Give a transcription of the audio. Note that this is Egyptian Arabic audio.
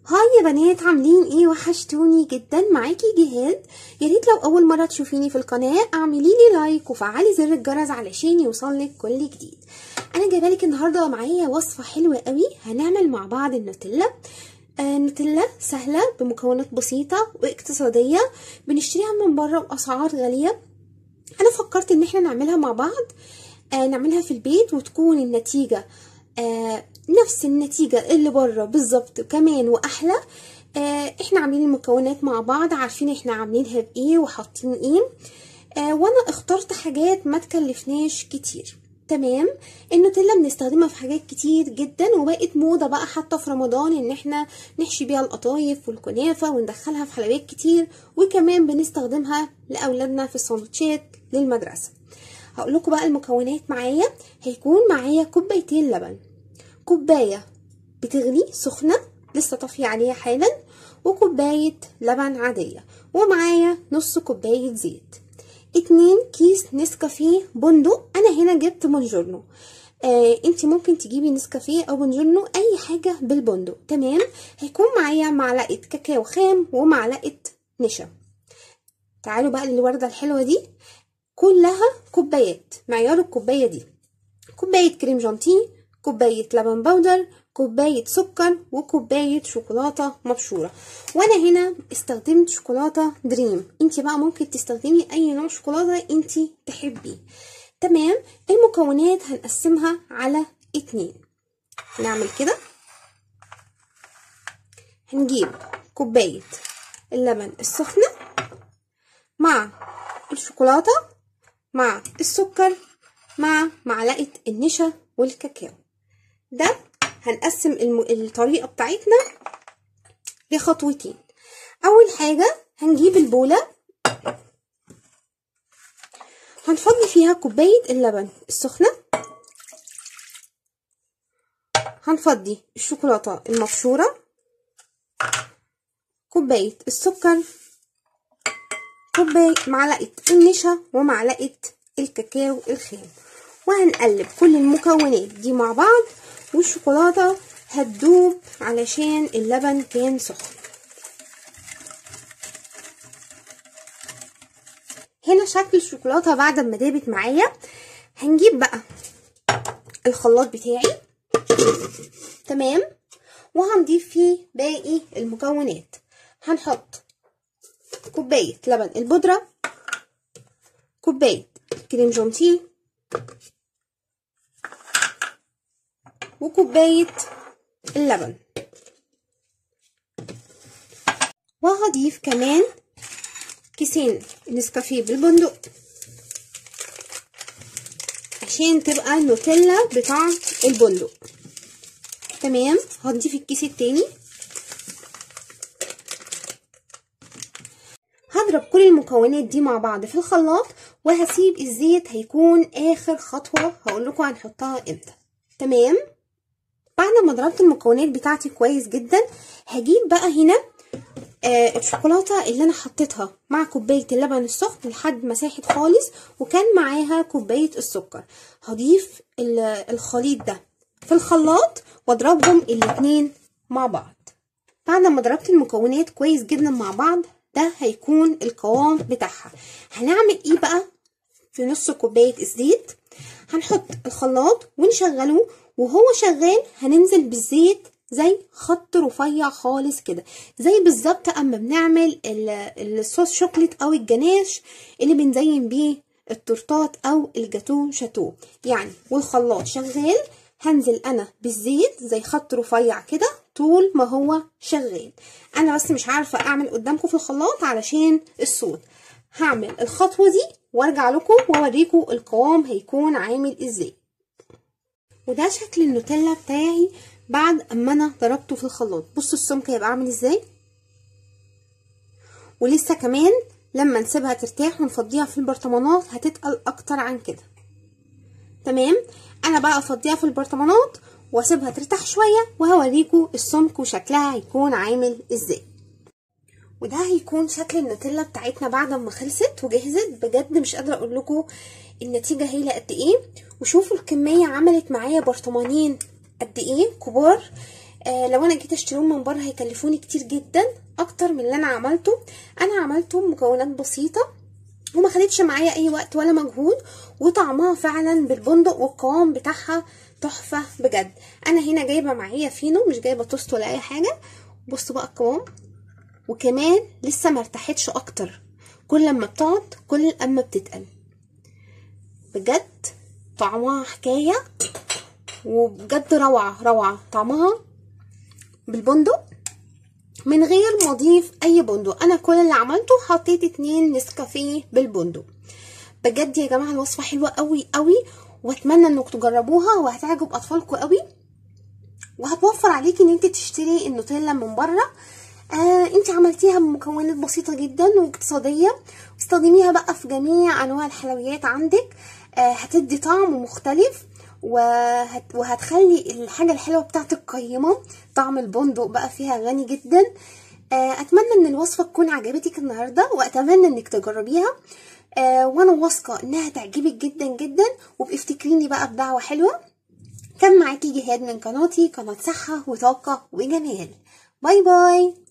هاي يا بنات عاملين ايه وحشتوني جدا معاكي جهاد يا ريت لو اول مره تشوفيني في القناه اعملي لي لايك وفعلي زر الجرس علشان يوصلك كل جديد انا جايبه لك النهارده معايا وصفه حلوه قوي هنعمل مع بعض النوتيلا آه نوتيلا سهله بمكونات بسيطه واقتصاديه بنشتريها من بره باسعار غاليه انا فكرت ان احنا نعملها مع بعض آه نعملها في البيت وتكون النتيجه آه نفس النتيجة اللي بره بالظبط كمان واحلى آه احنا عاملين المكونات مع بعض عارفين احنا عاملينها بايه وحاطين ايه آه وانا اخترت حاجات ما تكلفناش كتير تمام النوتيلا بنستخدمها في حاجات كتير جدا وبقت موضة بقى حتى في رمضان ان احنا نحشي بيها القطايف والكنافة وندخلها في حلويات كتير وكمان بنستخدمها لاولادنا في السندوتشات للمدرسة هقول لكم بقى المكونات معايا هيكون معايا كوبايتين لبن كوباية بتغلي سخنة لسه طافية عليها حالا وكوباية لبن عادية ومعايا نص كوباية زيت اتنين كيس نسكافيه بندق انا هنا جبت بونجورنو آه انتي ممكن تجيبي نسكافيه او بونجورنو اي حاجة بالبندق تمام هيكون معايا معلقة كاكاو خام ومعلقة نشا تعالوا بقى للوردة الحلوة دي كلها كوبايات معيار الكوباية دي كوباية كريم جانتيه كوباية لبن بودر كوباية سكر وكوباية شوكولاتة مبشورة وانا هنا استخدمت شوكولاتة دريم انتي بقى ممكن تستخدمي اي نوع شوكولاتة انتي تحبيه تمام المكونات هنقسمها على اتنين نعمل كده هنجيب كوباية اللبن السخنة مع الشوكولاتة مع السكر مع معلقة النشا والكاكاو ده هنقسم الم... الطريقة بتاعتنا لخطوتين أول حاجة هنجيب البولة هنفضي فيها كوباية اللبن السخنة هنفضي الشوكولاتة المبشورة كوباية السكر كوباية معلقة النشا ومعلقة الكاكاو الخام وهنقلب كل المكونات دي مع بعض والشوكولاتة هتدوب علشان اللبن كان سخن هنا شكل الشوكولاتة بعد ما دابت معايا هنجيب بقى الخلاط بتاعي تمام وهنضيف فيه باقي المكونات هنحط كوباية لبن البودرة كوباية كريم جانتيه وكوباية اللبن وهضيف كمان كيسين نسكافيه بالبندق عشان تبقى النوتيلا بطعم البندق تمام هنضيف الكيس التاني هضرب كل المكونات دي مع بعض في الخلاط وهسيب الزيت هيكون اخر خطوة هقول لكم هنحطها امتى تمام بعد ما ضربت المكونات بتاعتي كويس جدا هجيب بقى هنا آه الشوكولاته اللي انا حطيتها مع كوبايه اللبن السخن لحد ما ساحت خالص وكان معاها كوبايه السكر هضيف الخليط ده في الخلاط واضربهم الاتنين مع بعض بعد ما ضربت المكونات كويس جدا مع بعض ده هيكون القوام بتاعها هنعمل ايه بقى في نص كوبايه الزيت هنحط الخلاط ونشغله وهو شغال هننزل بالزيت زي خط رفيع خالص كده زي بالظبط اما بنعمل الصوص شوكليت او الجناش اللي بنزين بيه التورتات او الجاتو شاتو يعني والخلاط شغال هنزل انا بالزيت زي خط رفيع كده طول ما هو شغال انا بس مش عارفه اعمل قدامكم في الخلاط علشان الصوت هعمل الخطوه دي وارجع لكم واوريكم القوام هيكون عامل ازاي وده شكل النوتيلا بتاعي بعد اما انا ضربته في الخلاط بصوا السمك هيبقى عامل ازاي ولسه كمان لما نسيبها ترتاح ونفضيها في البرطمانات هتتقل اكتر عن كده تمام انا بقى افضيها في البرطمانات واسيبها ترتاح شويه وهوريكم السمك وشكلها هيكون عامل ازاي وده هيكون شكل النوتيلا بتاعتنا بعد ما خلصت وجهزت بجد مش قادره اقول لكم النتيجه هي قد ايه وشوفوا الكميه عملت معايا برطمانين قد ايه كبار آه لو انا جيت اشتريهم من بره هيكلفوني كتير جدا اكتر من اللي انا عملته انا عملته مكونات بسيطه وما خدتش معايا اي وقت ولا مجهود وطعمها فعلا بالبندق والقوام بتاعها تحفه بجد انا هنا جايبه معايا فينو مش جايبه توست ولا اي حاجه بصوا بقى القوام وكمان لسه ما ارتاحتش اكتر كل لما بتقعد كل اما بتتقل بجد طعمها حكايه وبجد روعه روعه طعمها بالبندق من غير ما اضيف اي بندق انا كل اللي عملته حطيت اتنين نسكافيه بالبندق بجد يا جماعه الوصفه حلوه قوي قوي واتمنى انكم تجربوها وهتعجب اطفالكم قوي وهتوفر عليكي ان انت تشتري النوتيلا من بره آه انت عملتيها بمكونات بسيطه جدا واقتصاديه استخدميها بقى في جميع انواع الحلويات عندك آه هتدي طعم مختلف وهت وهتخلي الحاجه الحلوه بتاعتك قيمه طعم البندق بقى فيها غني جدا آه اتمنى ان الوصفه تكون عجبتك النهارده واتمنى انك تجربيها آه وانا واثقه انها تعجبك جدا جدا وبافتكريني بقى بدعوه حلوه كان معاكي جهاد من قناتي قناه صحه وطاقه وجمال باي باي